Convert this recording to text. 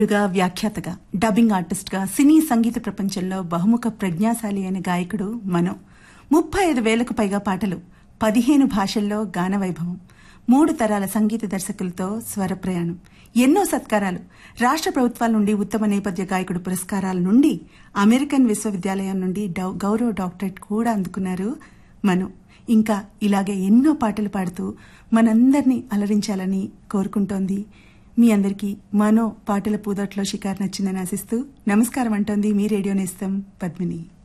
గా వ్యాఖ్యాతగా dubbing artist గా సినీ సంగీత ప్రపంచంలో బహుముఖ ప్రజ్ఞాశాలి అయిన గాయకుడు మనో ముప్పై ఐదు వేలకు పైగా పాటలు పదిహేను భాషల్లో గాన వైభవం మూడు తరాల సంగీత దర్శకులతో స్వర ప్రయాణం ఎన్నో సత్కారాలు రాష్ట్ర ప్రభుత్వాల నుండి ఉత్తమ నేపథ్య గాయకుడు పురస్కారాల నుండి అమెరికన్ విశ్వవిద్యాలయం నుండి డౌ- గౌరవ డాక్టరేట్ కూడా అందుకున్నారు మను ఇంకా ఇలాగే ఎన్నో పాటలు పాడుతూ మనందరినీ అలరించాలని కోరుకుంటోంది మీ అందరికీ మనో పాటల పూదట్లో షికారు నచ్చిందని ఆశిస్తూ నమస్కారం అంటోంది మీ రేడియో నేస్తం పద్మిని